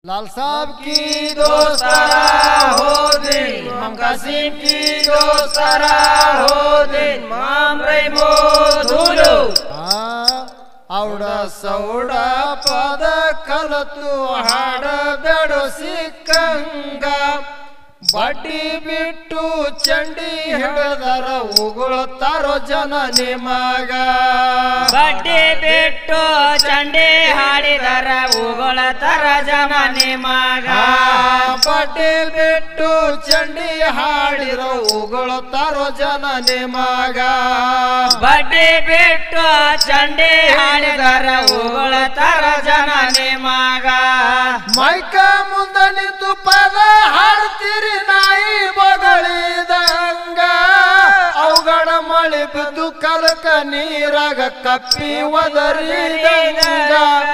लाल साहब की दोस्तारा हो दिन इमाम कासिम की दोस्तारा हो दिन माम रैमो धुलो ಆ ಔಡ ಸೌಡ ಪದ ಕಲತು ಹಾಡಬೇಡು ಸಿಕ್ಕಂಗ ಬಡ್ಡಿ ಬಿಟ್ಟು ಚಂಡಿ ಹಿಡಿದರ ಉಗುಳುತ್ತಾರೋ ಜನ ನಿಮಗ ಬಡ್ಡಿ ಬಿಟ್ಟು ಚಂಡಿ ಹಾಡಿದರ ಉಗಳ ತರ ಜನ ನಿಮಗ ಆ, ಬಡ್ಡಿ ಬಿಟ್ಟು ಚಂಡಿ ಹಾಡಿರೋ ಉಗುಳುತ್ತಾರೋ ಜನ ನಿಮಗ ಬಡ್ಡಿ ಬಿಟ್ಟು ಚಂಡಿ ಹಾಡಿದರ ಉಗಳ ತರ ಜನ ನಿಮಗ ಮೈಕ ಮುಂದ ನಿಂತು ಪದ ಹಾಡ್ತೀರಿ ನಾಯಿ ಬಗಳಿದಂಗ ಅವುಗಳ ಮಳೆ ಬಿದ್ದು ಕಲಕ ನೀರಾಗ ಕಪ್ಪಿ ಒದರಿದಂಗ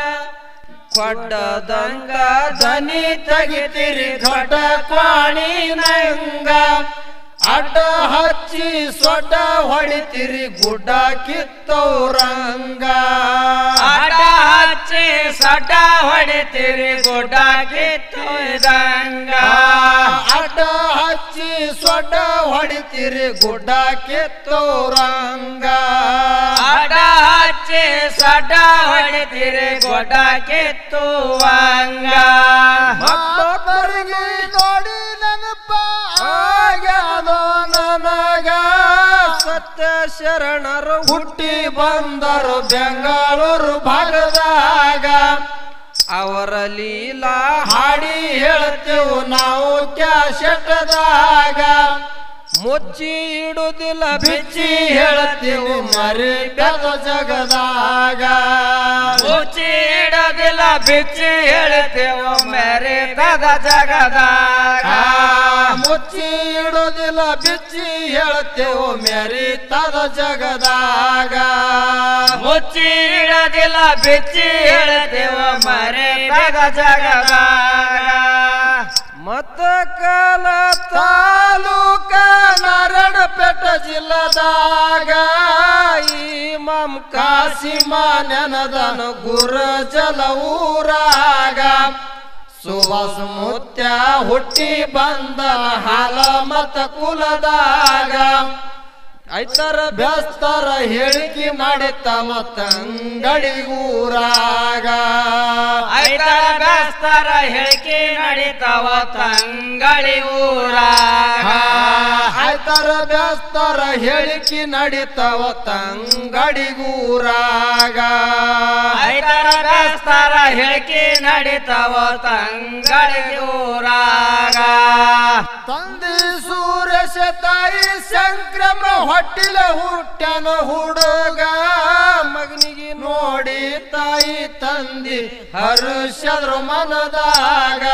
ಕೊಡ್ಡದಂಗ ದನಿ ತೆಗಿತೀರಿ ಘಟ ಕ್ವಾಣಿ ನಂಗ ಅಡ್ಡ ಹಚ್ಚಿ ಸೊಡ್ಡ ಹೊಡಿತೀರಿ ಗುಡ್ಡ ಕಿತ್ತೌರಂಗ ಆಟ ಹಚ್ಚಿ ಸಟ ಹೊಡಿತೀರಿ ಗುಡ್ಡ ಕಿತ್ತೊಯ್ದಂಗ ಅಡ್ಡ ಹಚ್ಚಿ ಸೊಡ್ಡ ಹೊಡಿತೀರಿ ಗುಡ್ಡ ಕಿತ್ತೋರಂಗ ಆಟ ಹಚ್ಚಿ ಸಟ ಹೊಡಿತೀರಿ ಗುಡ್ಡ ಕಿತ್ತುವಂಗ ಮತ್ತೊಬ್ಬರಿಗೆ ನೋಡಿ ನೆನಪ ಆಗ್ಯಾದೋ ನನಗ ಸತ್ಯ ಶರಣರು ಹುಟ್ಟಿ ಬಂದರು ಬೆಂಗಳೂರು ಭಾಗದಾಗ ಅವರ ಲೀಲಾ ಹಾಡಿ ಹೇಳ್ತೇವು ನಾವು ಕ್ಯಾಶೆಟ್ದಾಗ ಮುಚ್ಚಿ ಇಡುದಿಲ್ಲ ಬಿಚ್ಚಿ ಹೇಳ್ತೇವು ಮರಿ ಬೆದ ಜಗದಾಗ ಮುಚ್ಚಿ ಇಡೋದಿಲ್ಲ ಬಿಚ್ಚಿ ಹೇಳ್ತೇವೆ ಮೇರೆ ತದ ಜಗದಾಗ ಆ, ಮುಚ್ಚಿ ಇಡುದಿಲ್ಲ ಬಿಚ್ಚಿ ಹೇಳ್ತೇವು ಮೆರಿ ತದ ಜಗದಾಗ ಮುಚ್ಚಿ ಇಡೋದಿಲ್ಲ ಬಿಚ್ಚಿ ಹೇಳ್ತೇವೆ ಮರೆ ತದ ಜಗದಾಗ ಮತ್ತ ಕಾಲ ತಾಲೂಕ ನಾರಾಯಣಪೇಟ ಜಿಲ್ಲದಾಗ ಇಮಾಮ್ ಕಾಸಿಮ ನೆನದನು ಗುರ ಜಲ ಊರಾಗ ಸುವಾಸ ಮುತ್ಯ ಹುಟ್ಟಿ ಬಂದ ಹಾಲ ಮತ ಕುಲದಾಗ ಐತರ ಬೆಸ್ತರ ಹೇಳಿಕೆ ಮಾಡಿ ತಮ್ಮ ತಂಗಡಿಗೂರಾಗ ಐತರ ಬೇಸ್ತರ ಹೇಳಿಕೆ ನಡೀತಾವ ತಂಗಳಿ ಊರಾಗ ಆಯ್ತರ ಬೆಸ್ತರ ಹೇಳಿಕೆ ನಡೀತಾವ ತಂಗಡಿಗೂರಾಗ ಐತರ ಬೇಸ್ತರ ಹೇಳಿಕೆ ನಡೀತಾವ ತಂಗಳಿ ಊರಾಗ ತಂದೆ ಸೂರ್ಯಶ ತಾಯಿ ಸಂಕ್ರಮ ಹೊಟ್ಟಿಲ ಹುಟ್ಟನ ಹುಡುಗ ಮಗನಿಗೆ ನೋಡಿ ತಾಯಿ ತಂದಿ ಹರುಷದ್ರ ಮನದಾಗ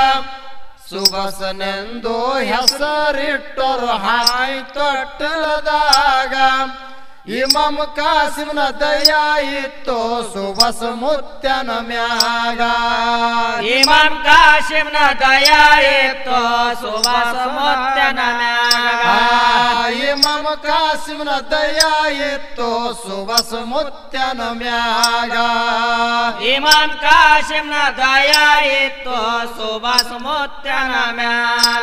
ಸುಬಸನೆಂದು ಹೆಸರಿಟ್ಟರು ಹಾಯ್ ತೊಟ್ಟಲದಾಗ ಇಮಾಮ್ ಕಾಸಿಮ್ನ ದಯ ಇತ್ತು ಸುಬಸ್ ಮುತ್ಯನ ಮ್ಯಾಗ ಇಮಾಮ್ ಕಾಶಿಮ್ನ ದಯಾ ಇತ್ತು ಸುಭಾಸ ಮುತ್ಯನ ಮ್ಯಾಗ ಆ, ಇಮಾಮ ಕಾಸಿಮ್ನ ದಯ ಇತ್ತು ಸುಬಸ್ ಮುತ್ಯನ ಮ್ಯಾಗ ಇಮಾಮ್ ಕಾಶಿಮ್ನ ದಯಾ ಇತ್ತು ಸುಭಾಸ ಮುತ್ಯನ ಮ್ಯಾಗ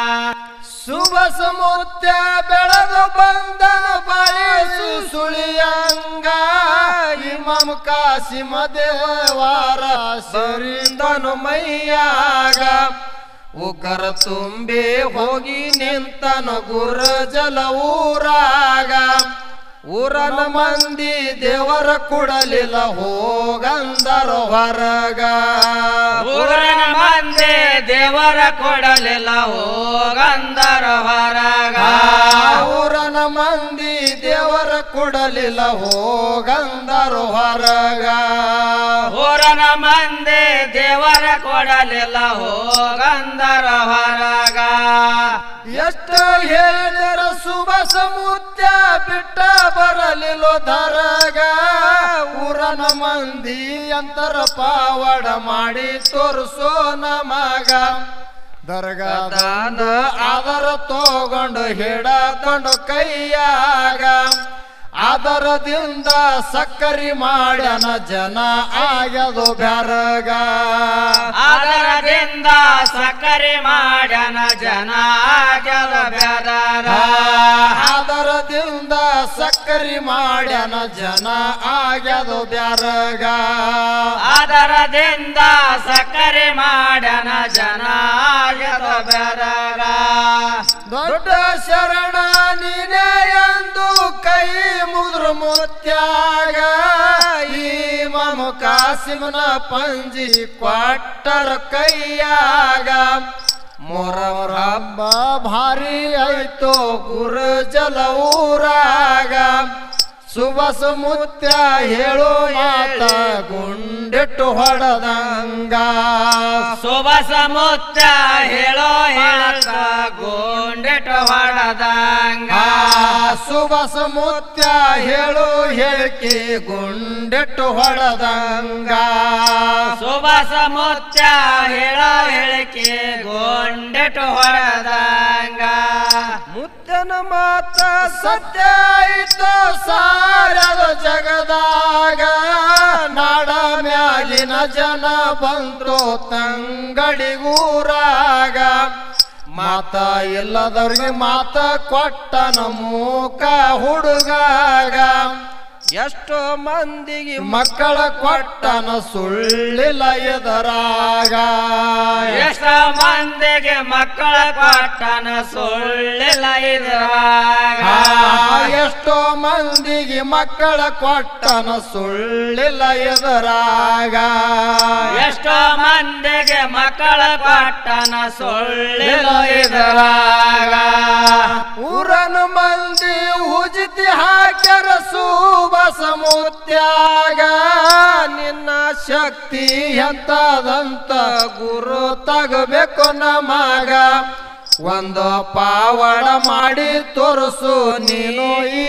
ಸುಬಸ್ ಮುತ್ಯ ಬೆಳೆದು ಬಂದನ ಬಾಳಿಸು ಸುಳಿಯಂಗ ಇಮಾಮ ಕಾಸಿಮ ದೇವಾರ ಸರಿಂದನು ಮೈಯಾಗ ಉಗರ ತುಂಬಿ ಹೋಗಿ ನಿಂತನ ಗುರ ಜಲ ಊರಾಗ ಊರನ ಮಂದಿ ದೇವರ ಕೊಡಲಿಲ್ಲ ಹೋಗಂದರ ಹೊರಗ ಊರನ ಮಂದಿ ದೇವರ ಕೊಡಲಿಲ್ಲ ಹೋಗಂದರ ಹೊರಗ ಆ ಊರನ ಮಂದಿ ದೇವರ ಕೊಡಲಿಲ್ಲ ಹೋಗಂದರ ಹೊರಗ ಊರನ ಮಂದಿ ದೇವರ ಕೊಡಲಿಲ್ಲ ಹೋಗಂದರ ಹೊರಗ ಎಷ್ಟು ಹೇಳಿದರ ಸುಭ ಸಮುದ್ಯ ಬಿಟ್ಟ ಬರಲಿಲ್ಲ ಧರಗ ಊರನ ಮಂದಿ ಅಂತರ ಪಾವಡ ಮಾಡಿ ತೋರಿಸೋ ನಮಗ ದರ್ಗಾದಾನ ಆದರ ತಗೊಂಡು ಹಿಡಕೊಂಡು ಕೈಯಾಗ ಆದರದಿಂದ ಸಕ್ಕರಿ ಮಾಡ್ಯನ ಜನ ಆಗ್ಯದು ಬ್ಯಾರಗ ಆದರದಿಂದ ಸಕ್ಕರೆ ಮಾಡ್ಯಾನ ಜನ ಆಗ್ಯದ ಬ್ಯಾದಾರ ಆದರದಿಂದ ಸಕ್ಕರಿ ಮಾಡ್ಯಾನ ಜನ ಆಗ್ಯದು ಬ್ಯಾರಗ ಆದರದಿಂದ ಸಕ್ಕರೆ ಮಾಡ್ಯಾನ ಜನ ಆಗ್ಯದ ಬ್ಯಾದಾರ ದೊಡ್ಡ ಶರಣ ನೀನೇ ಎಂದು ಕೈ ಮುದ್ರು ಮುತ್ಯಾಗ ಈ ಮಮ ಕಾಸಿಮನ ಪಂಜಿ ಕ್ವಾಟರ ಕೈಯಾಗ ಮೊರವರ ಹಬ್ಬ ಭಾರಿ ಆಯ್ತು ಗುರ ಜಲ ಊರಾಗ ಸುಬಸ ಮುತ್ಯ ಹೇಳು ಮಾತ ಗುಂಡಿಟ್ಟು ಹೊಡೆದಂಗ ಸುಬಸ ಮುತ್ತ ಹೇಳೋ ಹೇಳಕ ಗೋಂಡೆಟ ಹೊಡದಂಗ ಆ ಸುಬಸ ಮುತ್ಯ ಹೇಳು ಹೇಳಿಕೆ ಗುಂಡಿಟ್ಟು ಹೊಡೆದಂಗ ಸುಬಸ ಮುತ್ತ ಹೇಳೋ ಹೇಳಿಕೆ ಗೋಂಡೆಟ ಹೊಡದಂಗ ಮುತ್ತನ ಮಾತ ಸತ್ಯ ಆಯ್ತು ಸಾರದ ಜಗದಾಗ ನಾಡ ಮ್ಯಾಗಿನ ಜನ ಬಂದ್ರು ತಂಗಡಿಗೂರಾಗ ಮಾತ ಇಲ್ಲದವ್ರಿಗೆ ಮಾತ ಕೊಟ್ಟನ ಮೂಕ ಹುಡುಗಾಗ ಎಷ್ಟೋ ಮಂದಿಗೆ ಮಕ್ಕಳ ಕೊಟ್ಟನ ಸುಳ್ಳಿಲ್ಲ ಎದರಾಗ ಎಷ್ಟ ಮಂದಿಗೆ ಮಕ್ಕಳ ಕೊಟ್ಟನ ಸುಳ್ಳಿಲ್ಲ ಇದ್ರಾಗ ಆ, ಎಷ್ಟೋ ಮಂದಿಗೆ ಮಕ್ಕಳ ಕೊಟ್ಟನ ಸುಳ್ಳಿಲ್ಲ ಎದರಾಗ ಎಷ್ಟೋ ಮಂದಿಗೆ ಮಕ್ಕಳ ಕೊಟ್ಟನ ಸುಳ್ಳಿಲ್ಲ ಇದ್ರಾಗ ಊರನ ಮಂದಿ ಉಜಿತಿ ಹಾಕ್ಯರ ಸೂಬ ಸಮುತ್ಯಾಗ ನಿನ್ನ ಶಕ್ತಿ ಎಂತದಂತ ಗುರು ತಗಬೇಕು ನಮಗ ಒಂದು ಪಾವಡ ಮಾಡಿ ತೋರಿಸು ನೀನು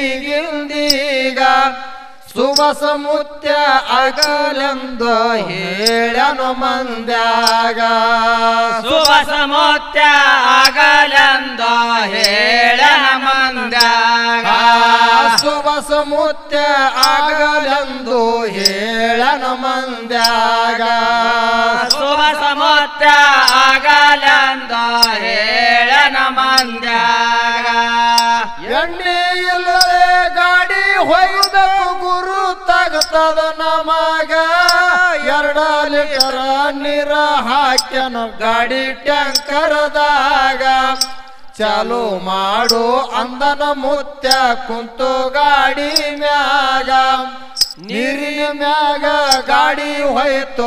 ಈಗಿಂದೀಗ ಶುಭ ಸಮುತ್ಯ ಆಗಲೆಂದು ಹೇಳನು ಮಂದ್ಯಾಗ ಶುಭ ಸಮುತ್ಯ ಆಗಲೆಂದ ಹೇಳನ ಮಂದಾಗ ಶುಭ ಸಮುತ್ಯ ಆಗಲೆಂದು ಹೇಳನ ಮಂದ್ಯಾಗ ಶುಭ ಸಮುತ್ಯ ಆಗಲೆಂದ ಹೇಳನ ಮಂದಾಗ ಎಣ್ಣೆ ಇಲ್ಲದೆ ಗಾಡಿ ಹೋಗ್ಬೇಕು ಗುರು ತಗತದ ನಮಗ ಎರಡ ಲೀಟರ್ ನೀರ ಹಾಕ್ಯನ ಗಾಡಿ ಟ್ಯಾಂಕರ್ದಾಗ ಚಾಲು ಮಾಡು ಅಂದನ ಮುತ್ಯ ಕುಂತು ಗಾಡಿ ಮ್ಯಾಗ ನೀರಿನ ಮ್ಯಾಗ ಗಾಡಿ ಹೋಯ್ತು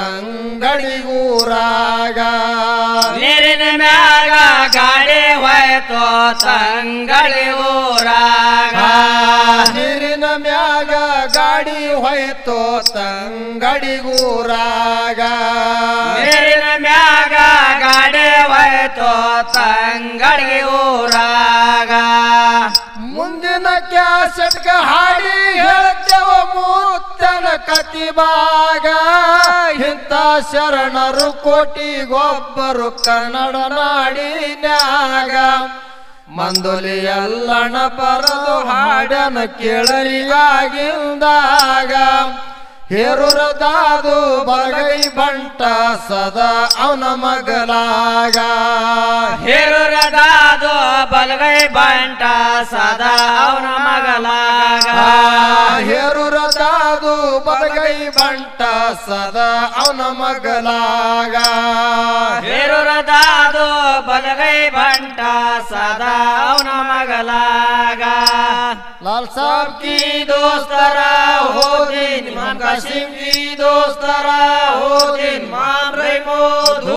ತಂಗಡಿಗೂರಾಗ ನೀರಿನ ಮ್ಯಾಗ ಗಾಡಿ ಹೋಯ್ತು ತಂಗಳಿ ಊರಾಗ ನೀರಿನ ಮ್ಯಾಗ ಗಾಡಿ ಹೋಯ್ತು ತಂಗಡಿಗೂರಾಗ ನೀರಿನ ಮ್ಯಾಗ ಗಾಡಿ ಹೋಯ್ತು ತಂಗಳಿ ಊರಾಗ ಮುಂದಿನ ಕ್ಯಾಸೆಟ್ಗ ಹಾಡಿ ಹೇಳ್ತೇವ ಮೂರ್ತನ ಕತಿಬಾಗ ಇಂಥ ಶರಣರು ಕೋಟಿಗೊಬ್ಬರು ಕನ್ನಡ ನಾಡಿನ್ಯಾಗ ಮಂದುಲಿ ಎಲ್ಲಣ ಬರದು ಹಾಡನ ಕೇಳರಿಗಾಗಿಂದಾಗ ಹೇರುರದಾದು ಬಲಗೈ ಬಂಟ ಸದಾ ಅವನ ಮಗಲಾಗ ಹೇರುರದಾದು ಬಲಗೈ ಬಂಟ ಸದಾ ಅವನ ಮಗಲಾಗ ಹೇರುರದಾದು ಬಲಗೈ ಬಂಟ ಸದಾ ಅವನ ಮಗಲಾಗ ಹೇರುರದಾದು ಬಲಗೈ ಬಂಟ ಸದಾ ಅವನ ಮಗಲಾಗ ಲಾಲ್ ಸಾಬ್ ಕಿ ದೋಸ್ತರ ಹೋ ದಿನ್ ಕಾಸಿಂ ಕಿ ದೋಸ್ತರ ಹೋ ದಿನ್ ಮಾಮ್ರೈ ಮೋದು